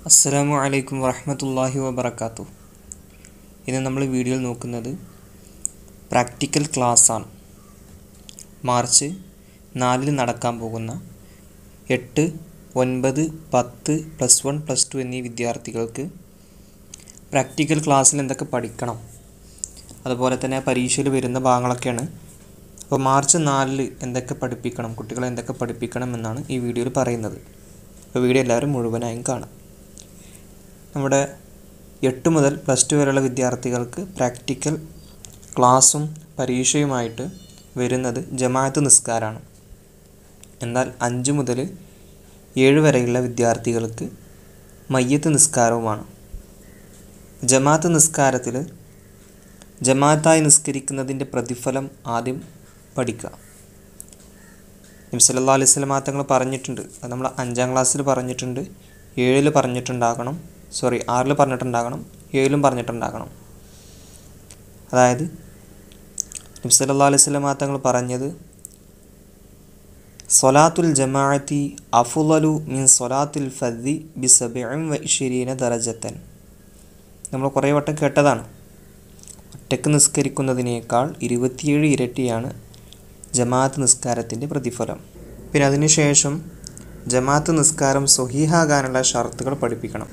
അസ്സലാമു അലൈക്കും വറഹ്മത്തുള്ളാഹി വബറകാതുഹു ഇന്ന് നമ്മൾ വീഡിയോയിൽ നോക്കുന്നത് പ്രാക്ടിക്കൽ ക്ലാസ്സാണ് മാർച്ച് നാലിന് നടക്കാൻ പോകുന്ന എട്ട് ഒൻപത് പത്ത് പ്ലസ് വൺ പ്ലസ് ടു എന്നീ വിദ്യാർത്ഥികൾക്ക് പ്രാക്ടിക്കൽ ക്ലാസ്സിൽ എന്തൊക്കെ പഠിക്കണം അതുപോലെ തന്നെ പരീക്ഷയിൽ വരുന്ന ഭാഗങ്ങളൊക്കെയാണ് അപ്പോൾ മാർച്ച് നാലിൽ എന്തൊക്കെ പഠിപ്പിക്കണം കുട്ടികളെ എന്തൊക്കെ പഠിപ്പിക്കണം എന്നാണ് ഈ വീഡിയോയിൽ പറയുന്നത് അപ്പോൾ വീഡിയോ എല്ലാവരും മുഴുവനായും കാണാം നമ്മുടെ എട്ട് മുതൽ പ്ലസ് ടു വരെയുള്ള വിദ്യാർത്ഥികൾക്ക് പ്രാക്ടിക്കൽ ക്ലാസ്സും പരീക്ഷയുമായിട്ട് വരുന്നത് ജമാഅത്ത് നിസ്കാരമാണ് എന്നാൽ അഞ്ച് മുതൽ ഏഴ് വരെയുള്ള വിദ്യാർത്ഥികൾക്ക് മയ്യത്ത് നിസ്കാരവുമാണ് ജമാഅത്ത് നിസ്കാരത്തിൽ ജമാഅത്തായി നിസ്കരിക്കുന്നതിൻ്റെ പ്രതിഫലം ആദ്യം പഠിക്കുക നബി സല്ലല്ലാഹു അലൈഹി വസല്ലം തങ്ങൾ പറഞ്ഞിട്ടുണ്ട് അത് നമ്മൾ അഞ്ചാം ക്ലാസ്സിൽ പറഞ്ഞിട്ടുണ്ട് ഏഴിൽ പറഞ്ഞിട്ടുണ്ടാകണം സോറി ആറിൽ പറഞ്ഞിട്ടുണ്ടാകണം ഏഴിലും പറഞ്ഞിട്ടുണ്ടാകണം അതായത് നബി സല്ലല്ലാഹു അലൈഹി വസല്ലം തങ്ങൾ പറഞ്ഞത് സൊലാത്തുൽ ജമാഅത്തി അഫുലു മിൻ സൊലാത്തുൽ ഫദ്ദി ബി സബിഉം വ ഇശ്രീന ദറജത്തൻ നമ്മൾ കുറേ വട്ടം കേട്ടതാണ് ഒറ്റക്ക് നിസ്കരിക്കുന്നതിനേക്കാൾ ഇരുപത്തിയേഴ് ഇരട്ടിയാണ് ജമാഅത്ത് നിസ്കാരത്തിൻ്റെ പ്രതിഫലം പിന്നെ അതിനുശേഷം ജമാഅത്ത് നിസ്കാരം സ്വഹീഹാകാനുള്ള ഷർത്തുകൾ പഠിപ്പിക്കണം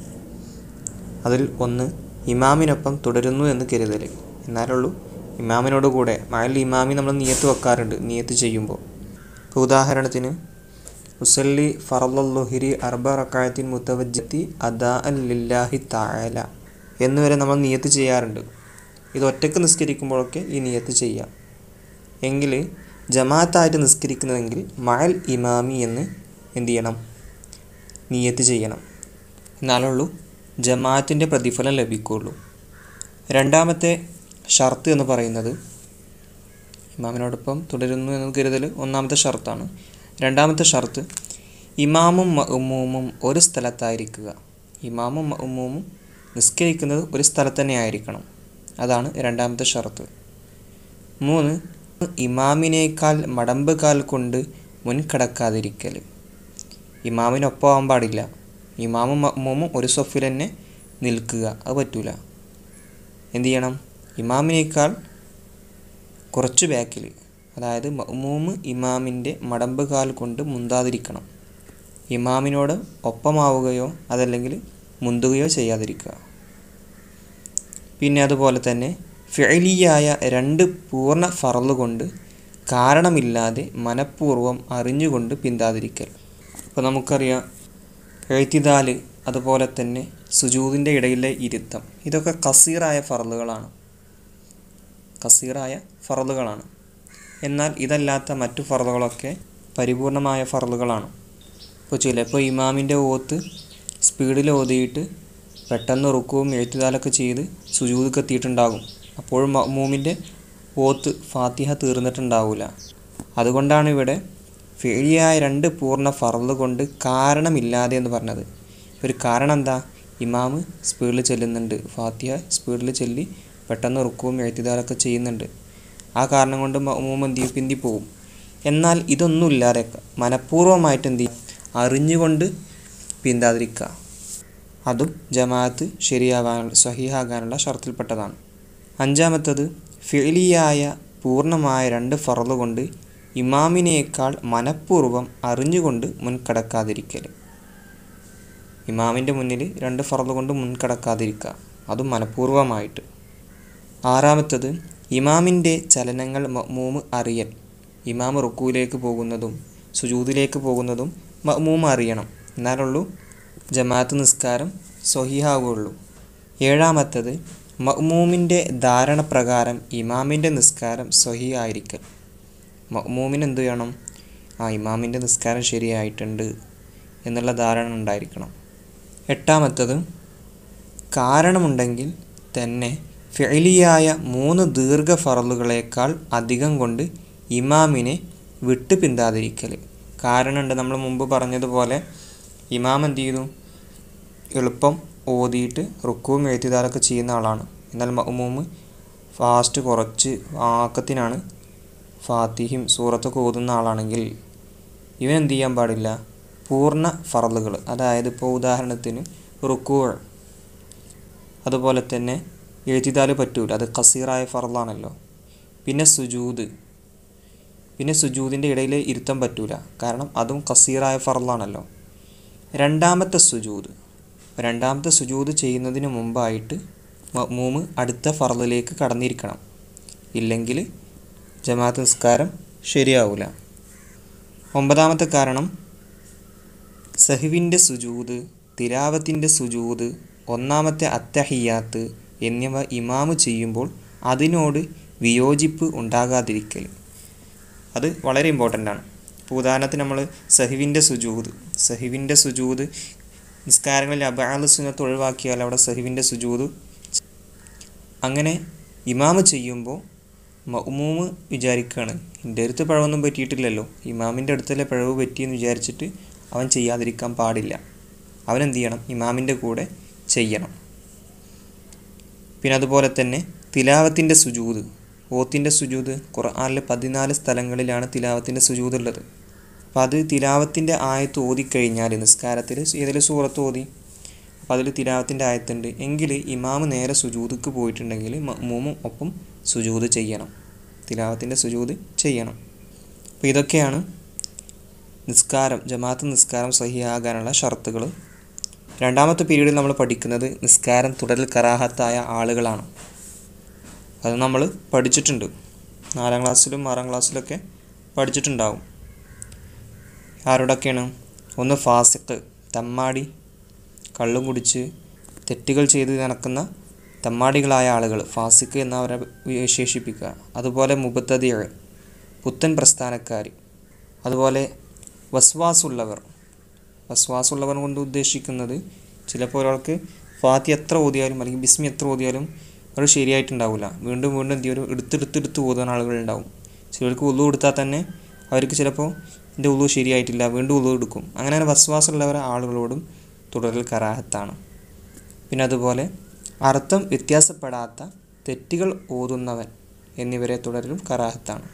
അതിൽ ഒന്ന് ഇമാമിനൊപ്പം തുടരുന്നു എന്ന് കരുതൽ എന്നാലുള്ളൂ ഇമാമിനോട് കൂടെ മഴൽ ഇമാമി നമ്മൾ നിയത്ത് വെക്കാറുണ്ട് നിയത്ത് ചെയ്യുമ്പോൾ ഇപ്പോൾ ഉദാഹരണത്തിന് ഉസല്ലി ഫറലുഹിരി അർബ റക്കായത്തിൻ മുത്തവജ്ജത്തി അദാ ലില്ലാഹി താല എന്നുവരെ നമ്മൾ നിയത്ത് ചെയ്യാറുണ്ട് ഇത് ഒറ്റക്ക് നിസ്കരിക്കുമ്പോഴൊക്കെ ഈ നിയത്ത് ചെയ്യാം എങ്കിൽ ജമാഅത്തായിട്ട് നിസ്കരിക്കുന്നതെങ്കിൽ മഴൽ ഇമാമി എന്ന് എന്ത് ചെയ്യണം നിയത്ത് ചെയ്യണം എന്നാലുള്ളൂ ജമാഅത്തിൻ്റെ പ്രതിഫലം ലഭിക്കുകയുള്ളൂ രണ്ടാമത്തെ ഷർത്ത് എന്ന് പറയുന്നത് ഇമാമിനോടൊപ്പം തുടരുന്നു എന്ന് കരുതൽ ഒന്നാമത്തെ ഷർത്താണ് രണ്ടാമത്തെ ഷർത്ത് ഇമാമും മഅ്മൂമും ഒരു സ്ഥലത്തായിരിക്കുക ഇമാമും മഅ്മൂമും നിസ്കരിക്കുന്നത് ഒരു സ്ഥലത്ത് തന്നെ ആയിരിക്കണം അതാണ് രണ്ടാമത്തെ ഷർത്ത് മൂന്ന് ഇമാമിനേക്കാൾ മടമ്പ് കാൽ കൊണ്ട് മുൻകടക്കാതിരിക്കൽ ഇമാമിനൊപ്പം ആവാൻ പാടില്ല ഇമാമും മഅ്മൂമും ഒരു സൊഫിൽ തന്നെ നിൽക്കുക അത് പറ്റൂല എന്ത് ചെയ്യണം ഇമാമിനേക്കാൾ കുറച്ച് ബാക്കിൽ അതായത് മഅ്മൂമ് ഇമാമിൻ്റെ മടമ്പ് കാൽ കൊണ്ട് മുന്താതിരിക്കണം ഇമാമിനോട് ഒപ്പമാവുകയോ അതല്ലെങ്കിൽ മുന്തുകയോ ചെയ്യാതിരിക്കുക പിന്നെ അതുപോലെ തന്നെ ഫിഅലിയായ രണ്ട് പൂർണ്ണ ഫറല് കൊണ്ട് കാരണമില്ലാതെ മനഃപൂർവ്വം അറിഞ്ഞുകൊണ്ട് പിന്താതിരിക്കൽ അപ്പോൾ നമുക്കറിയാം എഴുത്തിദാല് അതുപോലെ തന്നെ സുജൂതിൻ്റെ ഇടയിലെ ഇരുത്തം ഇതൊക്കെ കസീറായ ഫറലുകളാണ് കസീറായ ഫറലുകളാണ് എന്നാൽ ഇതല്ലാത്ത മറ്റു ഫറലുകളൊക്കെ പരിപൂർണമായ ഫറലുകളാണ് ഇപ്പോൾ ചിലപ്പോൾ ഇമാമിൻ്റെ ഓത്ത് സ്പീഡിൽ ഓതിയിട്ട് പെട്ടെന്ന് റുക്കവും എഴുത്തുകാലൊക്കെ ചെയ്ത് സുജൂദ് എത്തിയിട്ടുണ്ടാകും അപ്പോഴും മമ്മൂമിൻ്റെ ഓത്ത് ഫാത്തിഹ തീർന്നിട്ടുണ്ടാവില്ല അതുകൊണ്ടാണ് ഇവിടെ ഫെയിലിയായ രണ്ട് പൂർണ്ണ ഫറല് കൊണ്ട് കാരണമില്ലാതെ എന്ന് പറഞ്ഞത് ഒരു കാരണം എന്താ ഇമാമ് സ്പീഡിൽ ചെല്ലുന്നുണ്ട് ഫാത്തിഹ സ്പീഡിൽ ചെല്ലി പെട്ടെന്ന് റുക്കവും എഴുത്തുകാരൊക്കെ ചെയ്യുന്നുണ്ട് ആ കാരണം കൊണ്ട് മമ്മൂമ എന്ത് ചെയ്യും പിന്തി പോവും എന്നാൽ ഇതൊന്നുമില്ലാതെ മനഃപൂർവ്വമായിട്ട് എന്ത് ചെയ്യും അറിഞ്ഞുകൊണ്ട് പിന്താതിരിക്കുക അതും ജമാഅത്ത് ശരിയാവാൻ സഹിയാകാനുള്ള ഷർത്തിൽപ്പെട്ടതാണ് അഞ്ചാമത്തത് ഫിലിയായ പൂർണ്ണമായ രണ്ട് ഫറല് കൊണ്ട് ഇമാമിനേക്കാൾ മനഃപൂർവ്വം അറിഞ്ഞുകൊണ്ട് മുൻകടക്കാതിരിക്കൽ ഇമാമിൻ്റെ മുന്നിൽ രണ്ട് ഫറല് കൊണ്ട് മുൻകടക്കാതിരിക്കുക അതും മനഃപൂർവ്വമായിട്ട് ആറാമത്തത് ഇമാമിൻ്റെ ചലനങ്ങൾ മഅ്മൂമ് അറിയൽ ഇമാം റുക്കുവിലേക്ക് പോകുന്നതും സുജൂദിലേക്ക് പോകുന്നതും മഅ്മൂമ് അറിയണം എന്നാലുള്ളൂ ജമാഅത്ത് നിസ്കാരം സ്വഹിഹാവുകയുള്ളൂ ഏഴാമത്തത് മഅ്മൂമിൻ്റെ ധാരണ പ്രകാരം ഇമാമിൻ്റെ നിസ്കാരം സ്വഹി ആയിരിക്കൽ മഅ്മൂമിന് എന്ത് ചെയ്യണം ആ ഇമാമിൻ്റെ നിസ്കാരം ശരിയായിട്ടുണ്ട് എന്നുള്ള ധാരണ ഉണ്ടായിരിക്കണം എട്ടാമത്തത് കാരണമുണ്ടെങ്കിൽ തന്നെ ഫെയിലിയായ മൂന്ന് ദീർഘ ഫറലുകളേക്കാൾ അധികം കൊണ്ട് ഇമാമിനെ വിട്ടു പിന്താതിരിക്കൽ കാരണമുണ്ട് നമ്മൾ മുമ്പ് പറഞ്ഞതുപോലെ ഇമാം എന്ത് ചെയ്തു എളുപ്പം ഓതിയിട്ട് റുക്കുവും എഴുത്തിദാരൊക്കെ ചെയ്യുന്ന ആളാണ് എന്നാൽ മഅ്മൂമ് ഫാസ്റ്റ് കുറച്ച് ആക്കത്തിനാണ് ഫാത്തിഹിയും സൂറത്തൊക്കെ ഓതുന്ന ആളാണെങ്കിൽ ഇവൻ എന്ത് ചെയ്യാൻ പാടില്ല പൂർണ്ണ ഫറലുകൾ അതായത് ഇപ്പോൾ ഉദാഹരണത്തിന് റുക്കൂൾ അതുപോലെ തന്നെ എഴുതിതാല് പറ്റൂല അത് കസീറായ ഫറലാണല്ലോ പിന്നെ സുജൂദ് പിന്നെ സുജൂദിൻ്റെ ഇടയിൽ ഇരുത്തം പറ്റൂല കാരണം അതും കസീറായ ഫറലാണല്ലോ രണ്ടാമത്തെ സുജൂദ് രണ്ടാമത്തെ സുജൂദ് ചെയ്യുന്നതിന് മുമ്പായിട്ട് മൂന്ന് അടുത്ത ഫറലിലേക്ക് കടന്നിരിക്കണം ഇല്ലെങ്കിൽ ജമാഅത്ത് നിസ്കാരം ശരിയാവില്ല ഒമ്പതാമത്തെ കാരണം സഹിവിൻ്റെ സുജൂദ് തിലാവത്തിൻ്റെ സുജൂദ് ഒന്നാമത്തെ അത്തഹിയാത്ത് എന്നിവ ഇമാമ് ചെയ്യുമ്പോൾ അതിനോട് വിയോജിപ്പ് ഉണ്ടാകാതിരിക്കൽ അത് വളരെ ഇമ്പോർട്ടൻ്റ് ആണ് ഇപ്പോൾ ഉദാഹരണത്തിന് നമ്മൾ സഹിവിൻ്റെ സുജൂദ് സഹിവിൻ്റെ സുജൂദ് നിസ്കാരങ്ങളിൽ അബാല സുന്നത്ത് ഒഴിവാക്കിയാൽ അവിടെ സഹിവിൻ്റെ സുജൂദ് അങ്ങനെ ഇമാമ് ചെയ്യുമ്പോൾ മൗമൂമ് വിചാരിക്കുകയാണ് എൻ്റെ അടുത്ത് പിഴവൊന്നും പറ്റിയിട്ടില്ലല്ലോ ഇമാമിൻ്റെ അടുത്തല്ലേ പിഴവ് പറ്റിയെന്ന് വിചാരിച്ചിട്ട് അവൻ ചെയ്യാതിരിക്കാൻ പാടില്ല അവൻ എന്ത് ചെയ്യണം ഇമാമിൻ്റെ കൂടെ ചെയ്യണം പിന്നെ അതുപോലെ തന്നെ തിലാവത്തിൻ്റെ സുജൂത് ഓത്തിൻ്റെ സുജൂത് ഖുർആാനിലെ പതിനാല് സ്ഥലങ്ങളിലാണ് തിലാവത്തിൻ്റെ സുജൂത് ഉള്ളത് അപ്പോൾ അത് തിലാവത്തിൻ്റെ ആയത്ത് ഓതിക്കഴിഞ്ഞാൽ നിസ്കാരത്തിൽ ഏതെങ്കിലും സൂറത്ത് ഓതി അപ്പോൾ അതിൽ തിലാവത്തിൻ്റെ ആയത്തുണ്ട് എങ്കിൽ ഇമാമ് നേരെ സുജൂതിക്ക് പോയിട്ടുണ്ടെങ്കിൽ മൂമും ഒപ്പം സുജൂത് ചെയ്യണം തിലാവത്തിൻ്റെ സുജൂത് ചെയ്യണം അപ്പോൾ ഇതൊക്കെയാണ് നിസ്കാരം ജമാഅത്ത് നിസ്കാരം സഹിയാകാനുള്ള ഷർത്തുകൾ രണ്ടാമത്തെ പീരീഡിൽ നമ്മൾ പഠിക്കുന്നത് നിസ്കാരം തുടരൽ കറാഹത്തായ ആളുകളാണ് അത് നമ്മൾ പഠിച്ചിട്ടുണ്ട് നാലാം ക്ലാസ്സിലും ആറാം ക്ലാസ്സിലൊക്കെ പഠിച്ചിട്ടുണ്ടാവും ആരോടൊക്കെയാണ് ഒന്ന് ഫാസിക്ക് തമ്മാടി കള്ളും കുടിച്ച് തെറ്റുകൾ ചെയ്ത് നടക്കുന്ന തമ്മാടികളായ ആളുകൾ ഫാസിക്ക് എന്നവരെ വിശേഷിപ്പിക്കുക അതുപോലെ മുബത്തതിയൾ പുത്തൻ പ്രസ്ഥാനക്കാർ അതുപോലെ വസ്വാസുള്ളവർ വസ്വാസുള്ളവർ കൊണ്ട് ഉദ്ദേശിക്കുന്നത് ചിലപ്പോൾ ഒരാൾക്ക് ഫാത്തി എത്ര ഓതിയാലും അല്ലെങ്കിൽ ബിസ്മി എത്ര ഓതിയാലും അവർ ശരിയായിട്ടുണ്ടാവില്ല വീണ്ടും വീണ്ടും എന്ത് ചെയ്യും എടുത്തെടുത്തെടുത്ത് ഓതുന്ന ആളുകളുണ്ടാവും ചിലർക്ക് ഉള്ളു കൊടുത്താൽ തന്നെ അവർക്ക് ചിലപ്പോൾ എൻ്റെ ഉള്ളു ശരിയായിട്ടില്ല വീണ്ടും ഉള്ളു എടുക്കും അങ്ങനെ വസ്വാസമുള്ളവർ ആളുകളോടും തുടരൽ കറാഹത്താണ് പിന്നെ അതുപോലെ അർത്ഥം വ്യത്യാസപ്പെടാത്ത തെറ്റുകൾ ഓതുന്നവൻ എന്നിവരെ തുടരലും കറാഹത്താണ്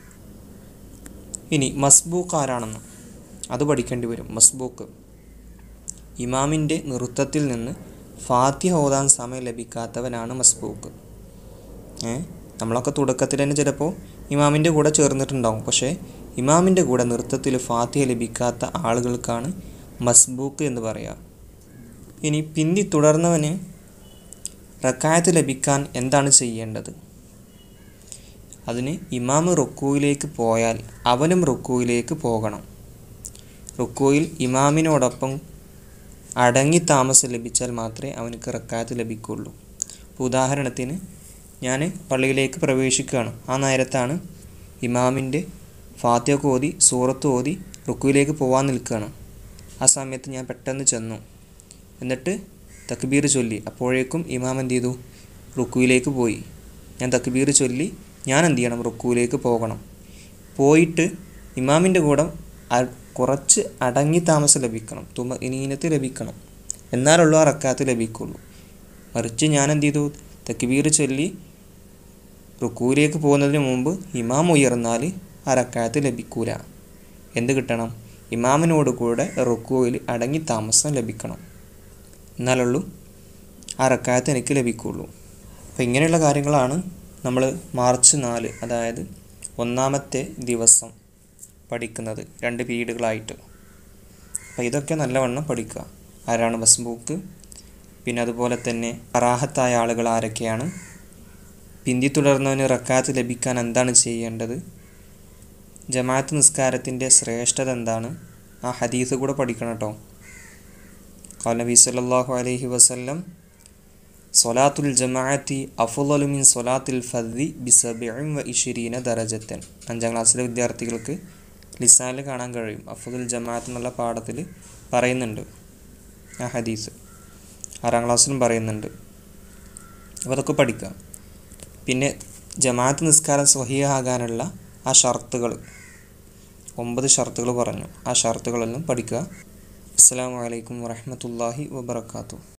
ഇനി മസ്ബൂക്ക് ആരാണെന്ന് അത് പഠിക്കേണ്ടി വരും മസ്ബൂക്ക് ഇമാമിൻ്റെ നൃത്തത്തിൽ നിന്ന് ഫാത്തിഹ ഓതാൻ സമയം ലഭിക്കാത്തവനാണ് മസ്ബൂക്ക് ഏ നമ്മളൊക്കെ തുടക്കത്തിൽ തന്നെ ചിലപ്പോൾ ഇമാമിൻ്റെ കൂടെ ചേർന്നിട്ടുണ്ടാവും പക്ഷേ ഇമാമിൻ്റെ കൂടെ നൃത്തത്തിൽ ഫാത്തിഹ ലഭിക്കാത്ത ആളുകൾക്കാണ് മസ്ബൂക്ക് എന്ന് പറയുക ഇനി പിന്തി തുടർന്നവന് റക്കായത്ത് ലഭിക്കാൻ എന്താണ് ചെയ്യേണ്ടത് അതിന് ഇമാമ് റുക്കുവിലേക്ക് പോയാൽ അവനും റുക്കുവിലേക്ക് പോകണം റുക്കുവിൽ ഇമാമിനോടൊപ്പം അടങ്ങി താമസം ലഭിച്ചാൽ മാത്രമേ അവനക്ക് റക്കായത്ത് ലഭിക്കുള്ളൂ ഇപ്പോൾ ഉദാഹരണത്തിന് ഞാൻ പള്ളിയിലേക്ക് പ്രവേശിക്കുകയാണ് ആ നേരത്താണ് ഇമാമിൻ്റെ ഫാത്തിയൊക്കെ ഓതി സൂറത്ത് ഓതി റുക്കുവിലേക്ക് പോകാൻ നിൽക്കുകയാണ് ആ സമയത്ത് ഞാൻ പെട്ടെന്ന് ചെന്നു എന്നിട്ട് തക്ബീർ ചൊല്ലി അപ്പോഴേക്കും ഇമാം എന്ത് ചെയ്തു റുക്കുവിലേക്ക് പോയി ഞാൻ തക്ബീർ ചൊല്ലി ഞാൻ എന്ത് ചെയ്യണം റുക്കുവിലേക്ക് പോകണം പോയിട്ട് ഇമാമിൻ്റെ കൂടെ കുറച്ച് അടങ്ങി താമസം ലഭിക്കണം തുമ ഇനീനത്ത് ലഭിക്കണം എന്നാലുള്ള ആ റക്കാത്ത് ലഭിക്കുള്ളൂ മറിച്ച് ഞാൻ എന്ത് ചെയ്തു തക്ബീർ ചൊല്ലി റുക്കുവിലേക്ക് പോകുന്നതിന് മുമ്പ് ഇമാം ഉയർന്നാൽ ആ റക്കാത്ത് ലഭിക്കൂല എന്ത് കിട്ടണം ഇമാമിനോട് കൂടെ റുക്കുവിൽ അടങ്ങി താമസം ലഭിക്കണം എന്നാലുള്ളൂ ആ റക്കായത്ത് എനിക്ക് ലഭിക്കുള്ളൂ അപ്പോൾ ഇങ്ങനെയുള്ള കാര്യങ്ങളാണ് നമ്മൾ മാർച്ച് നാല് അതായത് ഒന്നാമത്തെ ദിവസം പഠിക്കുന്നത് രണ്ട് പീരീഡുകളായിട്ട് അപ്പോൾ ഇതൊക്കെ നല്ലവണ്ണം പഠിക്കുക ആരാണ് മസ്ബൂക്ക് പിന്നെ അതുപോലെ തന്നെ അറാഹത്തായ ആളുകൾ ആരൊക്കെയാണ് പിന്തി തുടർന്നവന് റക്കാത്ത് ലഭിക്കാൻ എന്താണ് ചെയ്യേണ്ടത് ജമാഅത്ത് നിസ്കാരത്തിൻ്റെ ശ്രേഷ്ഠത എന്താണ് ആ ഹദീസ് കൂടെ പഠിക്കണം കേട്ടോ قال നബി സല്ലല്ലാഹു അലൈഹി വസല്ലം സൊലാത്തുൽ ജമാഅത്തി അഫുലു മിൻ സൊലാത്തുൽ ഫദ്ദി ബിസബിഇൻ വ ഇഷിരീന ദറജത്തൻ അഞ്ചാം ക്ലാസ്സിലെ വിദ്യാർത്ഥികൾക്ക് ലിസാനിൽ കാണാൻ കഴിയും അഫുദുൽ ജമാഅത്ത് എന്നുള്ള പാഠത്തിൽ പറയുന്നുണ്ട് ആ ഹദീസ് ആറാം ക്ലാസ്സിലും പറയുന്നുണ്ട് അപ്പോൾ അതൊക്കെ പഠിക്കുക പിന്നെ ജമാഅത്ത് നിസ്കാരം സ്വഹിയാകാനുള്ള ആ ഷർത്തുകൾ ഒമ്പത് ഷർത്തുകൾ പറഞ്ഞു ആ ഷർത്തുകളെല്ലാം പഠിക്കുക അസ്സാം വലൈക്കും വറഹമത്തല്ലാഹി വബർക്കാത്തു